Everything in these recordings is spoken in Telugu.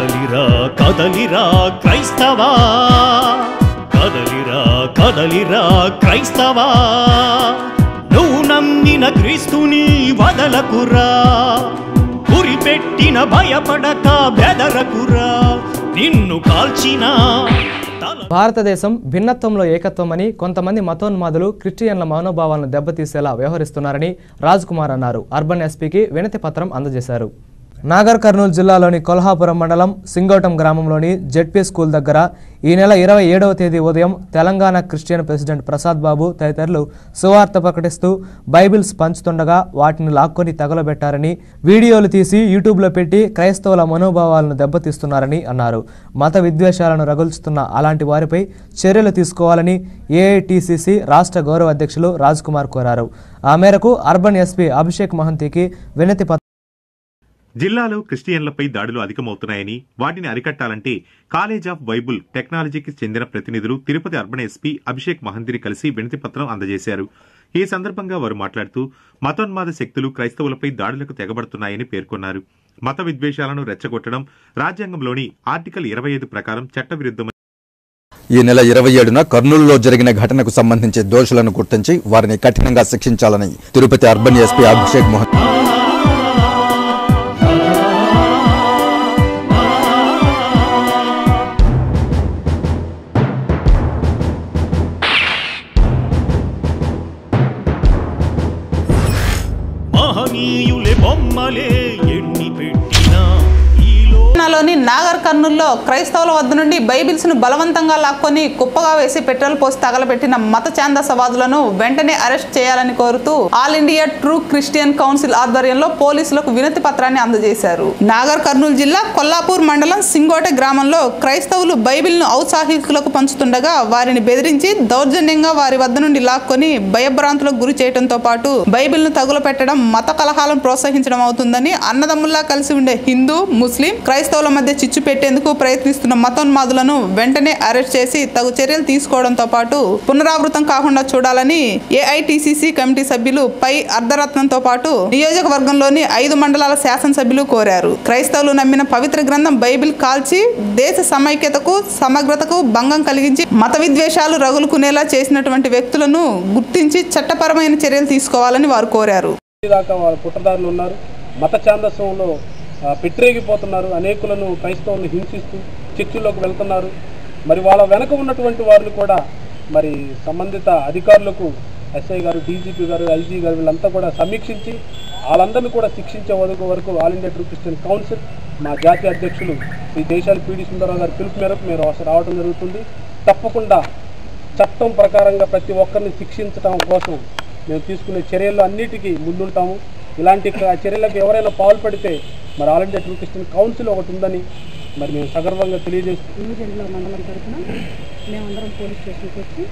కదలిరా కదలిరా క్రైస్తవా కదలిరా కదలిరా క్రైస్తవా నువ్వు నమ్మిన క్రీస్తుని వదలకురా గురిపెట్టిన భయపడక బెదరకురా నిన్ను కాల్చిన తల భారతదేశం భిన్నత్వంలో ఏకత్వమని కొంతమంది మతోన్మాదులు క్రిస్టియన్ల మనోభావాలను దెబ్బతీసేలా వ్యవహరిస్తున్నారని రాజ్ కుమార్ అన్నారు అర్బన్ ఎస్పీకి వినతి పత్రం అందజేశారు నాగర్ కర్నూలు జిల్లాలోని కొల్హాపురం మండలం సింగోటం గ్రామంలోని జెడ్పీ స్కూల్ దగ్గర ఈ నెల ఇరవై ఏడవ తేదీ ఉదయం తెలంగాణ క్రిస్టియన్ ప్రెసిడెంట్ ప్రసాద్ బాబు తదితరులు సువార్త ప్రకటిస్తూ బైబిల్స్ పంచుతుండగా వాటిని లాక్కొని తగలబెట్టారని వీడియోలు తీసి యూట్యూబ్లో పెట్టి క్రైస్తవుల మనోభావాలను దెబ్బతీస్తున్నారని అన్నారు మత విద్వేషాలను రగుల్చుతున్న అలాంటి వారిపై చర్యలు తీసుకోవాలని ఏఐటిసిసి రాష్ట్ర గౌరవ అధ్యక్షులు రాజ్ కుమార్ కోరారు ఆ మేరకు అర్బన్ ఎస్పీ అభిషేక్ మహంతికి వినతి పత్రం జిల్లాలో క్రిస్టియన్లపై దాడులు అధికమవుతున్నాయని వాటిని అరికట్టాలంటే కాలేజ్ ఆఫ్ బైబుల్ టెక్నాలజీకి చెందిన ప్రతినిధులు తిరుపతి అర్బన్ ఎస్పీ అభిషేక్ మహంతిని కలిసి వినతి పత్రం అందజేశారు ఈ సందర్భంగా వారు మాట్లాడుతూ మతోన్మాద శక్తులు క్రైస్తవులపై దాడులకు తెగబడుతున్నాయని పేర్కొన్నారు మత విద్వేషాలను రెచ్చగొట్టడం రాజ్యాంగంలోని ఆర్టికల్ ఇరవై ఐదు ప్రకారం చట్టవిరుద్ధమని ఈ నెల ఇరవై ఏడున కర్నూలులో జరిగిన ఘటనకు సంబంధించి దోషులను గుర్తించి వారిని కఠినంగా శిక్షించాలని తిరుపతి అర్బన్ ఎస్పీ అభిషేక్ మోహన్ మహనీయులే బొమ్మలే ఎన్ని పెట్టినా ఈలో తెలంగాణలోని నాగర్ కర్నూల్లో క్రైస్తవుల వద్ద నుండి బైబిల్స్ ను బలవంతంగా లాక్కొని కుప్పగా వేసి పెట్రోల్ పోసి తగలబెట్టిన మత ఛాందసవాదులను వెంటనే అరెస్ట్ చేయాలని కోరుతూ all India true Christian council ఆధ్వర్యంలో పోలీసులకు వినతి పత్రాన్ని అందజేశారు నాగర్ కర్నూలు జిల్లా కొల్లాపూర్ మండలం సింగోట గ్రామంలో క్రైస్తవులు బైబిల్ ను ఔత్సాహికులకు పంచుతుండగా వారిని బెదిరించి దౌర్జన్యంగా వారి వద్ద నుండి లాక్కొని భయభ్రాంతులకు గురి చేయడంతో పాటు బైబిల్ ను తగులపెట్టడం మత కలహాలను ప్రోత్సహించడం అవుతుందని అన్నదమ్ముల్లా కలిసి ఉండే హిందూ ముస్లిం క్రైస్తవుల మధ్య చిచ్చు పెట్టేందుకు ప్రయత్నిస్తున్న మతోన్మాదులను వెంటనే అరెస్ట్ చేసి తగు చర్యలు తీసుకోవడంతో పాటు పునరావృతం కాకుండా చూడాలని ఏఐటిసిసి కమిటీ సభ్యులు పై అర్ధరత్నంతో పాటు నియోజకవర్గంలోని ఐదు మండలాల శాసనసభ్యులు కోరారు క్రైస్తవులు నమ్మిన పవిత్ర గ్రంథం బైబిల్ కాల్చి దేశ సమైక్యతకు సమగ్రతకు భంగం కలిగించి మత విద్వేషాలు రగులుకునేలా చేసినటువంటి వ్యక్తులను గుర్తించి చట్టపరమైన చర్యలు తీసుకోవాలని వారు కోరారు దాకా వాళ్ళ పుట్టదారులు ఉన్నారు మత ఛాందస్వంలో ఆ, పెట్టిరేగిపోతున్నారు అనేకులను క్రైస్తవులను హింసిస్తూ చర్చిల్లోకి వెళ్తున్నారు మరి వాళ్ళ వెనక ఉన్నటువంటి వారిని కూడా మరి సంబంధిత అధికారులకు ఎస్ఐ గారు డీజీపీ గారు ఐజీ గారు వీళ్ళంతా కూడా సమీక్షించి వాళ్ళందరినీ కూడా శిక్షించే వరకు వరకు all India true Christian council మా జాతీయ అధ్యక్షులు శ్రీ దేశాలు పీడి సుందరరావు గారి పిలుపు మేరకు మీరు రావడం జరుగుతుంది తప్పకుండా చట్టం ప్రకారంగా ప్రతి ఒక్కరిని శిక్షించడం కోసం మేము తీసుకునే చర్యలు అన్నిటికీ ముందుంటాము ఇలాంటి క- చర్యలకు ఎవరైనా పాల్పడితే మరి all India true Christian council ఒకటి ఉందని మరి మేము సగర్వంగా తెలియజేస్తూ న్యూజిలాండ్ మండలం తరఫున మేమందరం పోలీస్ స్టేషన్కి వచ్చి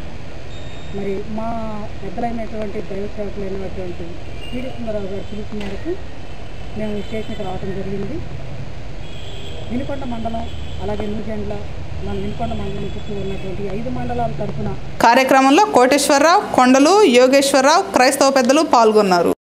మరి మా పెద్దలైనటువంటి దైవ సేవకులైనటువంటి పీడి సుందరరావు గారి పిలుపు మేరకు మేము స్టేషన్కి రావడం జరిగింది వినుకొండ మండలం అలాగే న్యూజిలాండ్లో మన వినుకొండ మండలం చుట్టూ ఉన్నటువంటి ఐదు మండలాల తరఫున కార్యక్రమంలో కోటేశ్వరరావు కొండలు యోగేశ్వరరావు క్రైస్తవ పెద్దలు పాల్గొన్నారు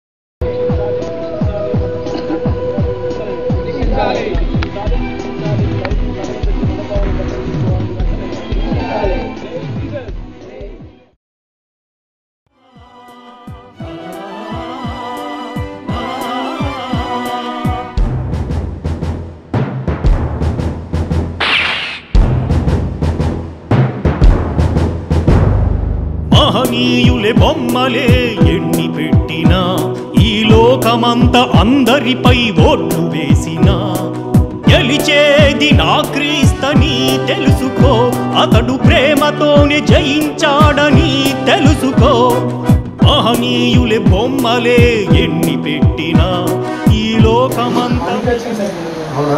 మహనీయులే బొమ్మలే ఎన్ని పెట్టినా ఈ లోకమంత అందరిపై ఓట్లు వేసినా గెలిచేది నా క్రీస్తని తెలుసుకో అతడు ప్రేమతోనే జయించాడని తెలుసుకో మహనీయులే బొమ్మలే ఎన్ని పెట్టినా ఈ లోకమంతా అవునా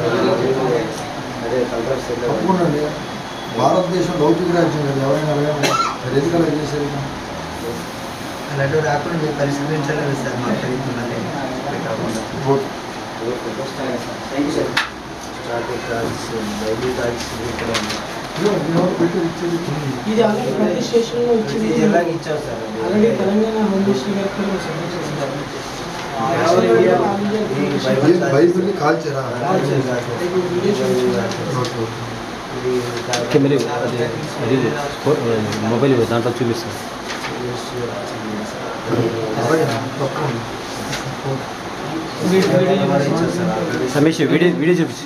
తప్పకుండా అండి. భారతదేశం లౌకిక రాజ్యం కదా ఎవరైనా అడగండి మరి ఎందుకు అలా చేశారు అలాంటి రాకుండా మీరు పరిశీలించలేదు సార్ మా ప్రయత్నాన్ని okay. Traffic cards daily cards ఇక్కడ ఉంది. ఇదిగో, మీ వాళ్ళు పెట్టి ఇచ్చేది ఇది ఆల్రెడీ ప్రతి స్టేషన్లో ఇచ్చింది ఇది ఎలాగ ఇచ్చావు సార్ అది? ఆల్రెడీ తెలంగాణ హోమ్ మినిస్టర్ గారికి కూడా సబ్మిట్ చేశారు ఏం బైబిల్ని కాల్చారా కెమెరా అది అది మొబైల్ దాంట్లో చూపిస్తాను రమేష్ వీడియో వీడియో చూపించు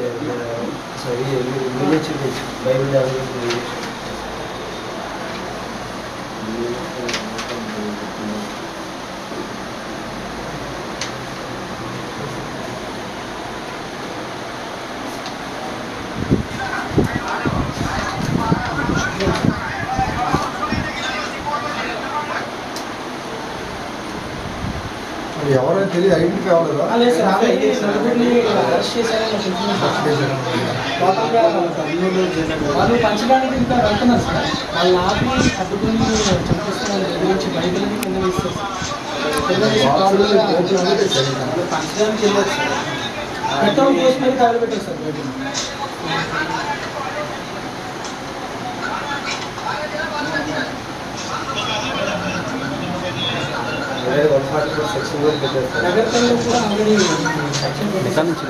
ఎవరైనా తెలియదు ఐడెంటిఫై అవ్వలేదా లేదు సార్ ఆల్రెడీ నలుగురిని అరెస్ట్ చేశారని నాకు ఇన్ఫర్మేషన్ టోటల్గా వాళ్ళు పంచడానికి ఇంకా వెళ్తున్నారు సార్ వాళ్ళు ఆపి అడ్డుకొని చంపిస్తున్నారు గురించి బైబిల్ని కింద వేస్తారు కింద వేసి టోటల్గా పంచడానికి వెళ్ళారు సార్ పెట్రోల్ పోసి మీద తగలబెట్టారు సార్ బైబిల్ నగరకంలో కూడా ఆల్రెడీ సెక్షన్ ఎక్కడి నుంచి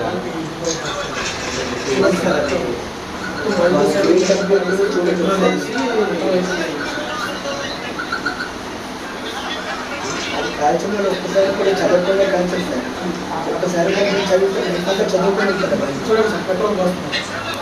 కాల్చమని ఒక్కసారి కూడా చదవకుండా కాల్చేస్తారు ఒక్కసారి కూడా చదివితే మిగతా చదువుకొని ఉంటారు చూడండి సార్ పెట్రోల్ పోస్తున్నారు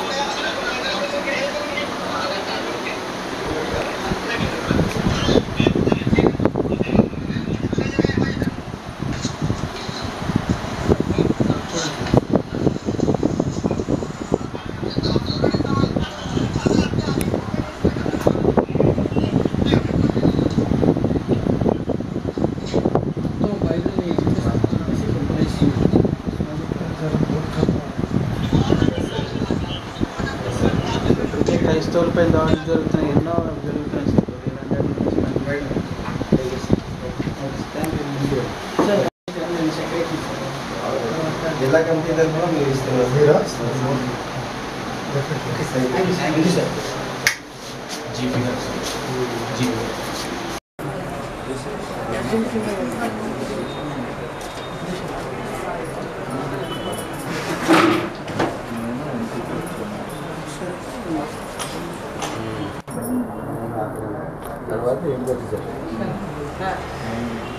तो बाइबल में किसी कंपनी క్రైస్తవులపై దాడులు జరుగుతున్నాయి ఎన్నో జరుగుతున్నాయి జిల్లా కమిటీ తరఫున మీరు ఇస్తున్నారు మీరా తర్వాత ఇంటికి వచ్చేసారు